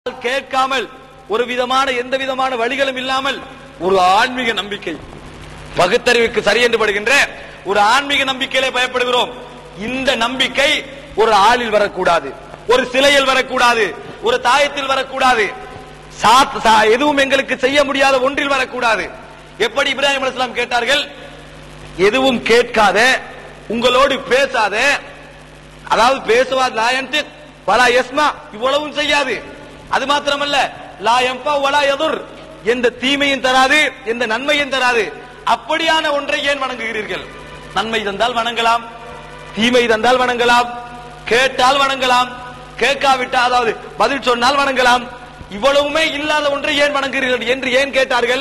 கேட்காமல் ஒரு விதமான எந்த விதமான வழிகளும் இல்லாமல் ஒரு ஆன்மீக நம்பிக்கை பகுத்தறிவுக்கு சரி என்று படுகின்ற ஒரு ஆன்மீக நம்பிக்கையிலே பயப்படுகிறோம் இந்த நம்பிக்கை ஒரு ஆளில் வரக்கூடாது ஒரு சிலையில் வரக்கூடாது ஒரு தாயத்தில் வரக்கூடாது சாத்- சா- எதுவும் எங்களுக்கு செய்ய முடியாத ஒன்றில் வரக்கூடாது எப்படி இப்ராஹிம் அலைஹிஸ்ஸலாம் கேட்டார்கள் எதுவும் கேட்காத உங்களோடு பேசாத அதாவது பேசுவார் லாயன்ட்டு வலா எஸ்மா இவ்வளவும் செய்யாது அது மாத்திரமல்ல லா எம்பா வலா எதுர் எந்த தீமையும் தராது எந்த நன்மையும் தராது அப்படியான ஒன்றை ஏன் வணங்குகிறீர்கள் நன்மை தந்தால் வணங்கலாம் தீமை தந்தால் வணங்கலாம் கேட்டால் வணங்கலாம் கேட்காவிட்டால் அதாவது பதில் சொன்னால் வணங்கலாம் இவ்வளவுமே இல்லாத ஒன்றை ஏன் வணங்குகிறீர்கள் என்று ஏன் கேட்டார்கள்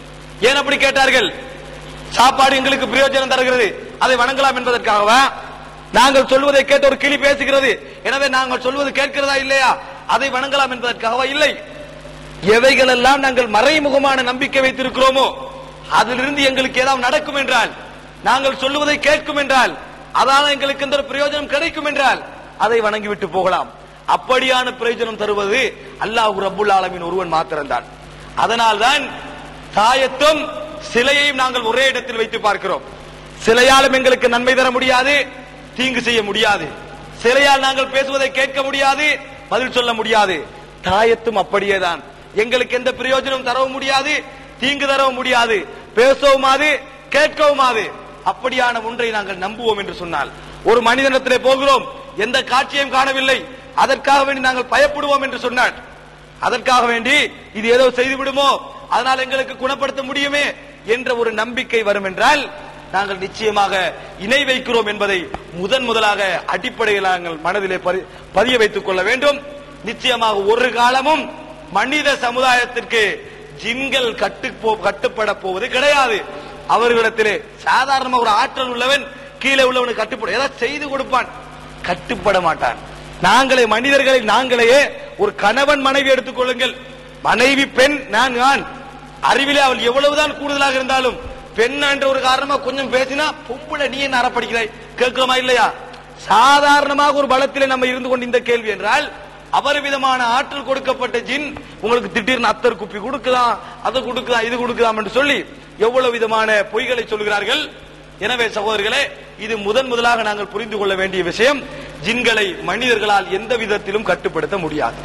ஏன் அப்படி கேட்டார்கள் சாப்பாடு எங்களுக்கு பிரயோஜனம் தருகிறது அதை வணங்கலாம் என்பதற்காகவா நாங்கள் சொல்வதை கேட்டு ஒரு கிளி பேசுகிறது எனவே நாங்கள் சொல்வது கேட்கிறதா இல்லையா அதை வணங்கலாம் என்பதற்காகவா இல்லை எவைகளெல்லாம் நாங்கள் மறைமுகமான நம்பிக்கை வைத்திருக்கிறோமோ அதிலிருந்து எங்களுக்கு ஏதாவது நடக்கும் என்றால் நாங்கள் சொல்லுவதை கேட்கும் என்றால் அதால எங்களுக்கு எந்த ஒரு பிரயோஜனம் கிடைக்கும் என்றால் அதை வணங்கிவிட்டு போகலாம் அப்படியான பிரயோஜனம் தருவது அல்லாஹ் ரப்புல் ஆலமின் ஒருவன் மாத்திரம்தான் அதனால்தான் தாயத்தும் சிலையையும் நாங்கள் ஒரே இடத்தில் வைத்து பார்க்கிறோம் சிலையாலும் எங்களுக்கு நன்மை தர முடியாது தீங்கு செய்ய முடியாது சிலையால் நாங்கள் பேசுவதை கேட்க முடியாது பதில் சொல்ல முடியாது தாயத்தும் அப்படியேதான் எங்களுக்கு எந்த பிரயோஜனம் தரவும் முடியாது தீங்கு தரவும் முடியாது பேசவுமாது கேட்கவுமாது அப்படியான ஒன்றை நாங்கள் நம்புவோம் என்று சொன்னால் ஒரு மனிதனிடத்திலே போகிறோம் எந்த காட்சியையும் காணவில்லை அதற்காக வேண்டி நாங்கள் பயப்படுவோம் என்று சொன்னார் அதற்காக வேண்டி இது ஏதோ செய்து விடுமோ அதனால் எங்களுக்கு குணப்படுத்த முடியுமே என்ற ஒரு நம்பிக்கை வரும் என்றால் நாங்கள் நிச்சயமாக இணை வைக்கிறோம் என்பதை முதன் முதலாக அடிப்படையில் நாங்கள் மனதிலே பதி- பதிய வைத்துக் கொள்ள வேண்டும் நிச்சயமாக ஒரு காலமும் மனித சமுதாயத்திற்கு ஜின்கள் கட்டு போ- கட்டுப்பட போவது கிடையாது அவர்களிடத்திலே சாதாரண ஒரு ஆற்றல் உள்ளவன் கீழே உள்ளவனுக்கு கட்டுப்பட ஏதாவது செய்து கொடுப்பான் கட்டுப்பட மாட்டான் நாங்களே மனிதர்களை நாங்களே ஒரு கணவன் மனைவி எடுத்துக் கொள்ளுங்கள் மனைவி பெண் நான் நான் அறிவிலே அவள் எவ்வளவுதான் கூடுதலாக இருந்தாலும் பெண் என்ற ஒரு காரணமா கொஞ்சம் பேசினா பொம்பளை நீ என்ன அறப்படிக்கிறாய் கேட்கிறோமா இல்லையா சாதாரணமாக ஒரு பலத்திலே நம்ம இருந்து கொண்டு இந்த கேள்வி என்றால் அபரிவிதமான ஆற்றல் கொடுக்கப்பட்ட ஜின் உங்களுக்கு திடீர்னு அத்தர் குப்பி கொடுக்கலாம் அதை கொடுக்கலாம் இது கொடுக்கலாம் என்று சொல்லி எவ்வளவு விதமான பொய்களை சொல்கிறார்கள் எனவே சகோதரர்களே இது முதன் முதலாக நாங்கள் புரிந்து கொள்ள வேண்டிய விஷயம் ஜின்களை மனிதர்களால் எந்த விதத்திலும் கட்டுப்படுத்த முடியாது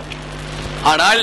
ஆனால்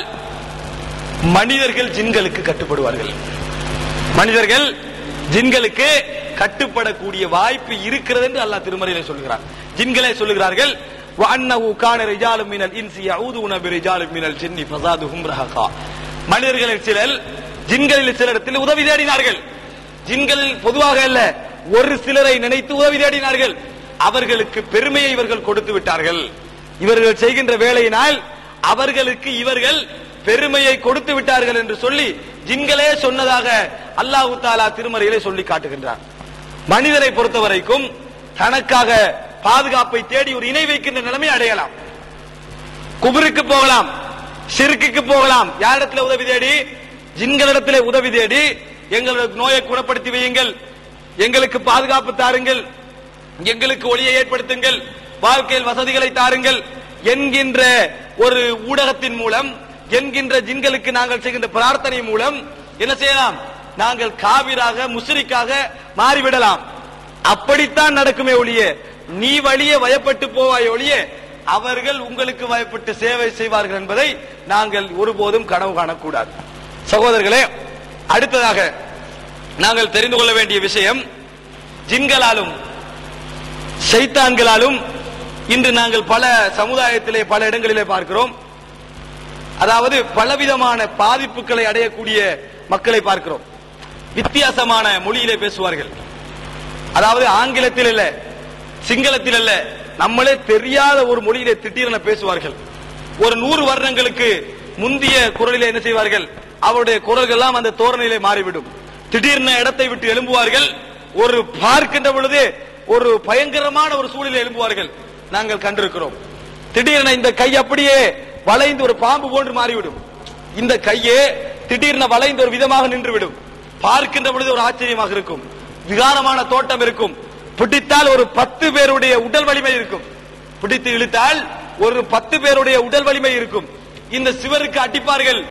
மனிதர்கள் ஜின்களுக்கு கட்டுப்படுவார்கள் மனிதர்கள் ஜின்களுக்கு கட்டுப்படக்கூடிய வாய்ப்பு இருக்கிறது என்று அல்லாஹ் திருமறையிலே சொல்கிறார் ஜின்களே சொல்லுகிறார்கள் وَأَنَّهُ كَانَ رِجَالٌ مِنَ الْإِنسِ يَعُوذُونَ بِرِجَالٍ مِنَ الْجِنِّ فَزَادُهُمْ رَهَقًا மனிதர்களில் சிலர் ஜின்களில் சிலரிடத்தில் உதவி தேடினார்கள் ஜின்களில் பொதுவாக அல்ல ஒரு சிலரை நினைத்து உதவி தேடினார்கள் அவர்களுக்கு பெருமையை இவர்கள் கொடுத்து விட்டார்கள் இவர்கள் செய்கின்ற வேலையினால் அவர்களுக்கு இவர்கள் பெருமையை கொடுத்து விட்டார்கள் என்று சொல்லி ஜின்களே சொன்னதாக அல்லாஹு தாலா திருமறையிலே சொல்லி காட்டுகின்றார் மனிதரை பொறுத்தவரைக்கும் தனக்காக பாதுகாப்பை தேடி ஒரு இணை வைக்கின்ற நிலைமை அடையலாம் குபருக்கு போகலாம் ஷிர்க்குக்கு போகலாம் யாரிடத்துல உதவி தேடி ஜின்களிடத்திலே உதவி தேடி எங்களுக்கு நோயை குணப்படுத்தி வையுங்கள் எங்களுக்கு பாதுகாப்பு தாருங்கள் எங்களுக்கு ஒளியை ஏற்படுத்துங்கள் வாழ்க்கையில் வசதிகளை தாருங்கள் என்கின்ற ஒரு ஊடகத்தின் மூலம் என்கின்ற ஜின்களுக்கு நாங்கள் செய்கின்ற பிரார்த்தனை மூலம் என்ன செய்யலாம் நாங்கள் காவிராக முஸ்ரிக்காக மாறிவிடலாம் அப்படித்தான் நடக்குமே ஒழிய நீ வழியே வயப்பட்டு போவாய் ஒழிய அவர்கள் உங்களுக்கு வயப்பட்டு சேவை செய்வார்கள் என்பதை நாங்கள் ஒருபோதும் கனவு காணக்கூடாது சகோதரர்களே அடுத்ததாக நாங்கள் தெரிந்து கொள்ள வேண்டிய விஷயம் ஜின்களாலும் சைத்தான்களாலும் இன்று நாங்கள் பல சமுதாயத்திலே பல இடங்களிலே பார்க்கிறோம் அதாவது பலவிதமான பாதிப்புகளை அடையக்கூடிய மக்களை பார்க்கிறோம் வித்தியாசமான மொழியிலே பேசுவார்கள் அதாவது ஆங்கிலத்தில் இல்ல சிங்களத்தில் அல்ல நம்மளே தெரியாத ஒரு மொழியிலே திடீரென பேசுவார்கள் ஒரு நூறு வருடங்களுக்கு முந்திய குரலிலே என்ன செய்வார்கள் அவருடைய குரல்கள் எல்லாம் அந்த தோரணையிலே மாறிவிடும் திடீர்னு இடத்தை விட்டு எழும்புவார்கள் ஒரு பார்க்கின்ற பொழுது ஒரு பயங்கரமான ஒரு சூழலில் எழும்புவார்கள் நாங்கள் கண்டிருக்கிறோம் திடீரென இந்த கை அப்படியே வளைந்து ஒரு பாம்பு போன்று மாறிவிடும் இந்த கையே திடீர்னு வளைந்து ஒரு விதமாக நின்றுவிடும் பார்க்கின்ற பொழுது ஒரு ஆச்சரியமாக இருக்கும் விகாரமான தோட்டம் இருக்கும் பிடித்தால் ஒரு பத்து பேருடைய உடல் வலிமை இருக்கும் பிடித்து இழுத்தால் ஒரு பத்து பேருடைய உடல் வலிமை இருக்கும் இந்த சிவருக்கு அடிப்பார்கள்